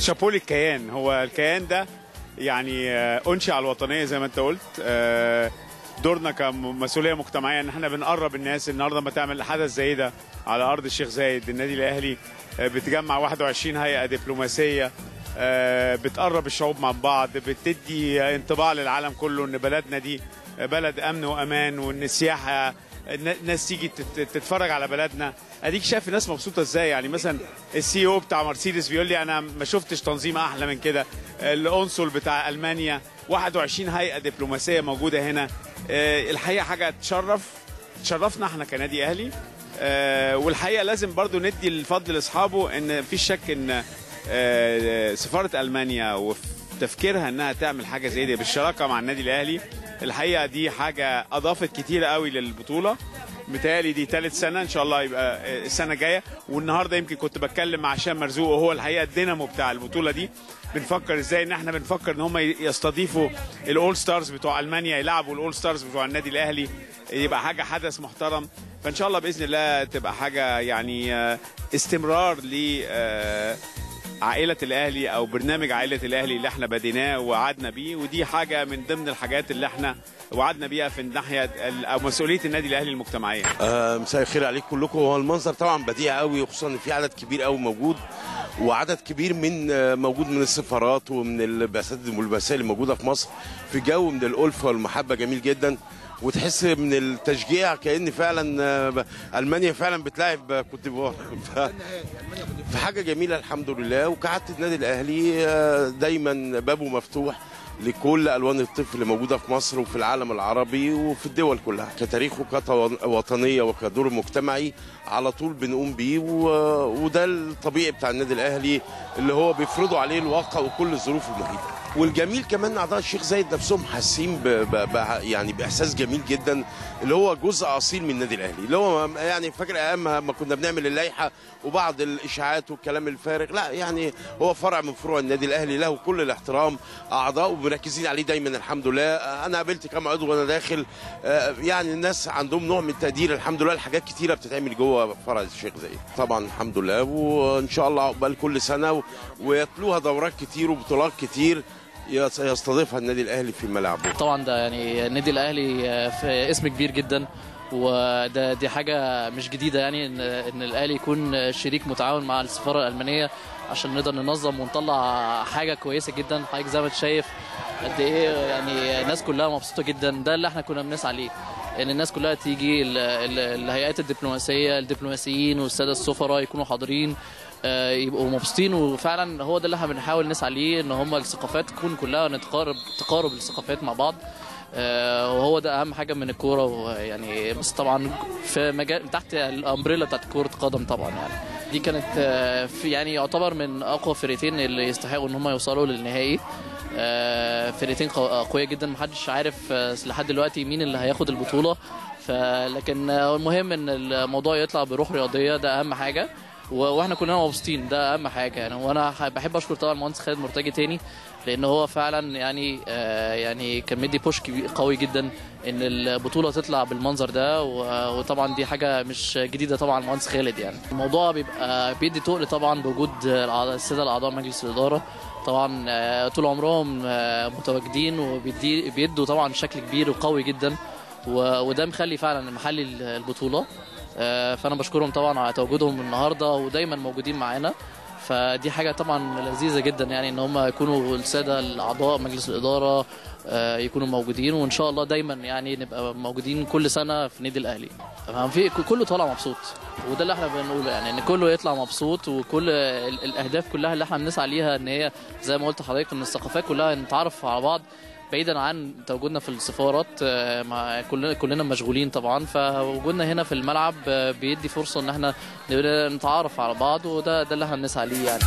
شابوه للكيان هو الكيان ده يعني آه، انشئ على الوطنيه زي ما انت قلت آه، دورنا كمسؤوليه مجتمعيه ان احنا بنقرب الناس النهارده لما تعمل حدث زي ده على ارض الشيخ زايد النادي الاهلي آه، بتجمع 21 هيئه دبلوماسيه آه، بتقرب الشعوب مع بعض بتدي انطباع للعالم كله ان بلدنا دي بلد امن وامان وان السياحه الناس تيجي تت- تتفرج على بلدنا اديك شايف الناس مبسوطه ازاي يعني مثلا السي او بتاع مرسيدس بيقول لي انا ما شفتش تنظيم احلى من كده القنصل بتاع المانيا 21 هيئه دبلوماسيه موجوده هنا آه، الحقيقه حاجه تشرف تشرفنا احنا كنادي اهلي آه، والحقيقه لازم برضو ندي الفضل لاصحابه ان مفيش شك ان آه، سفاره المانيا وفي تفكيرها انها تعمل حاجه زي دي بالشراكه مع النادي الاهلي الحقيقه دي حاجه اضافت كتير قوي للبطوله متهيألي دي ثالث سنه ان شاء الله يبقى السنه الجايه والنهارده يمكن كنت بتكلم مع هشام مرزوق وهو الحقيقه الدينامو بتاع البطوله دي بنفكر ازاي ان احنا بنفكر ان هم يستضيفوا الاول ستارز بتوع المانيا يلعبوا الاول ستارز بتوع النادي الاهلي يبقى حاجه حدث محترم فان شاء الله باذن الله تبقى حاجه يعني آه، استمرار ل آه، عائلة الأهلي أو برنامج عائلة الأهلي اللي احنا بديناه ووعدنا بيه ودي حاجة من ضمن الحاجات اللي احنا وعدنا بيها في الناحية ال- أو مسؤولية النادي الأهلي المجتمعية آه، مساء الخير عليكم كلكم هو المنظر طبعا بديع قوي وخصوصا ان في عدد كبير قوي موجود وعدد كبير من آه، موجود من السفارات ومن البعثات الدبلوماسيه اللي موجوده في مصر في جو من الالفه والمحبه جميل جدا وتحس من التشجيع كان فعلا آه، المانيا فعلا بتلاعب كوت ديفوار ف- في حاجه جميله الحمد لله وكعاده النادي الاهلي آه، دايما بابه مفتوح لكل الوان الطفل اللي موجوده في مصر وفي العالم العربي وفي الدول كلها كتاريخ وكوطنيه وكدور مجتمعي على طول بنقوم بيه و- وده الطبيعي بتاع النادي الاهلي اللي هو بيفرضوا عليه الواقع وكل الظروف المحيطه والجميل كمان اعضاء الشيخ زايد نفسهم حاسين ب... ب... ب... يعني باحساس جميل جدا اللي هو جزء اصيل من النادي الاهلي اللي هو يعني فاكر ايام ما ما كنا بنعمل اللائحه وبعض الاشاعات والكلام الفارغ لا يعني هو فرع من فروع النادي الاهلي له كل الاحترام اعضاء ومركزين عليه دايما الحمد لله انا قابلت كام عضو وانا داخل آه، يعني الناس عندهم نوع من التقدير الحمد لله الحاجات كتيره بتتعمل جوه فرع الشيخ زايد طبعا الحمد لله وان شاء الله عقبال كل سنه و- ويتلوها دورات كتير وبطولات كتير يس- يستضيفها النادي الاهلي في ملاعبه طبعا ده يعني النادي الاهلي آه، في اسم كبير جدا وده دي حاجه مش جديده يعني ان ان الاهلي يكون شريك متعاون مع السفاره الالمانيه عشان نقدر ننظم ونطلع حاجه كويسه جدا حضرتك زي ما انت شايف قد ايه يعني الناس كلها مبسوطه جدا ده اللي احنا كنا بنسعى ليه ان الناس كلها تيجي ال- ال- الهيئات الدبلوماسيه الدبلوماسيين والساده السفراء يكونوا حاضرين آه، يبقوا مبسوطين وفعلا هو ده اللي احنا بنحاول نسعى ليه ان هم الثقافات تكون كلها نتقارب تقارب الثقافات مع بعض آه، وهو ده اهم حاجه من الكوره ويعني بس طبعا في مجال تحت الامبريلا بتاعت كره قدم طبعا يعني دي كانت آه، في يعني يعتبر من اقوى فرقتين اللي يستحقوا ان هم يوصلوا للنهائي آه، فرقتين قو- قويه جدا محدش عارف آه، لحد دلوقتي مين اللي هياخد البطوله فلكن آه، المهم ان الموضوع يطلع بروح رياضيه ده اهم حاجه و- واحنا كلنا مبسوطين ده اهم حاجه يعني وانا ح- بحب اشكر طبعا المهندس خالد مرتجي تاني لان هو فعلا يعني آه يعني كان مدي بوش كبير- قوي جدا ان البطوله تطلع بالمنظر ده و- وطبعا دي حاجه مش جديده طبعا المهندس خالد يعني الموضوع بيبقى بيدي تقل طبعا بوجود الأعضاء- الساده الاعضاء مجلس الاداره طبعا آه، طول عمرهم آه، متواجدين وبيدوا طبعا شكل كبير وقوي جدا و- وده مخلي فعلا محل البطوله آه، فانا بشكرهم طبعا على تواجدهم النهارده ودايما موجودين معانا فدي حاجه طبعا لذيذه جدا يعني ان هم يكونوا الساده الاعضاء مجلس الاداره آه، يكونوا موجودين وان شاء الله دايما يعني نبقى موجودين كل سنه في نادي الاهلي تمام في كله طالع مبسوط وده اللي احنا بنقوله يعني ان كله يطلع مبسوط وكل ال- الاهداف كلها اللي احنا بنسعى ليها ان هي زي ما قلت لحضرتك ان الثقافات كلها نتعرف على بعض بعيدا عن تواجدنا في السفارات آه، مع كلنا كلنا مشغولين طبعا فوجودنا هنا في الملعب آه، بيدي فرصه ان احنا نتعرف على بعض وده ده اللي احنا بنسعى ليه يعني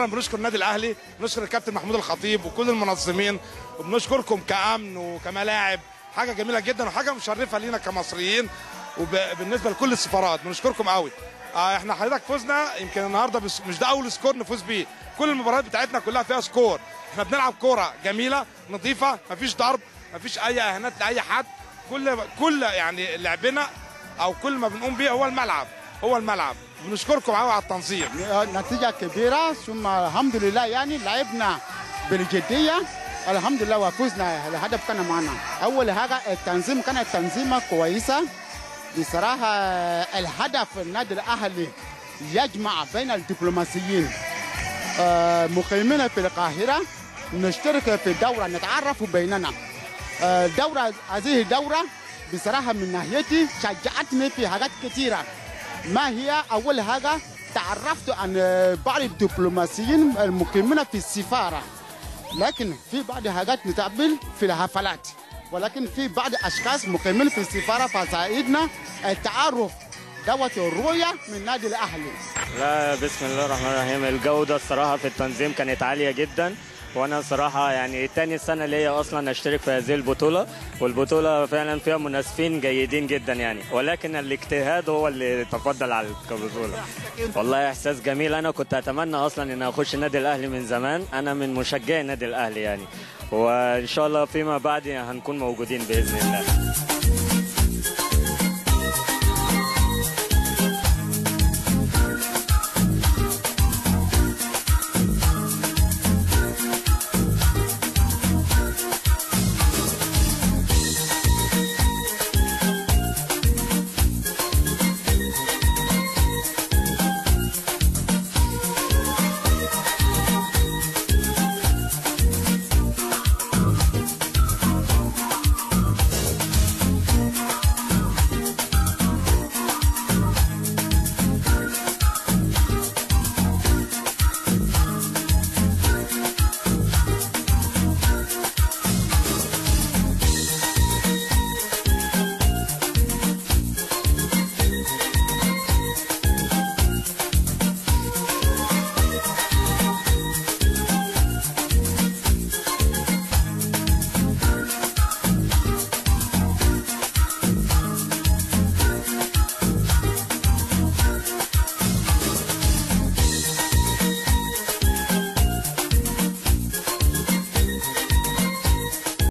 بنشكر النادي الاهلي بنشكر الكابتن محمود الخطيب وكل المنظمين وبنشكركم كامن وكملاعب حاجه جميله جدا وحاجه مشرفه لينا كمصريين وبالنسبه لكل السفارات بنشكركم قوي آه احنا حضرتك فزنا يمكن النهارده بس مش ده اول سكور نفوز بيه كل المباريات بتاعتنا كلها فيها سكور احنا بنلعب كوره جميله نظيفه مفيش ضرب مفيش اي اهانات لاي حد كل كل يعني لعبنا او كل ما بنقوم بيه هو الملعب هو الملعب بنشكركم قوي على التنظيم نتيجة كبيرة ثم الحمد لله يعني لعبنا بالجدية الحمد لله وفزنا الهدف كان معنا أول حاجة التنظيم كانت تنظيمة كويسة بصراحة الهدف النادي الأهلي يجمع بين الدبلوماسيين آه، مقيمين في القاهرة نشترك في دورة نتعرف بيننا آه، دورة هذه الدورة بصراحة من ناحيتي شجعتني في حاجات كثيرة ما هي أول حاجة تعرفت عن بعض الدبلوماسيين المقيمين في السفارة لكن في بعض حاجات نتقابل في الحفلات ولكن في بعض أشخاص مقيمين في السفارة فساعدنا التعرف دوت الرؤية من نادي الأهلي لا بسم الله الرحمن الرحيم الجودة الصراحة في التنظيم كانت عالية جدا وانا صراحة يعني تاني سنة ليا اصلا اشترك في هذه البطولة والبطولة فعلا فيها منافسين جيدين جدا يعني ولكن الاجتهاد هو اللي تفضل على البطولة والله احساس جميل انا كنت اتمنى اصلا ان اخش النادي الاهلي من زمان انا من مشجعي النادي الاهلي يعني وان شاء الله فيما بعد هنكون موجودين باذن الله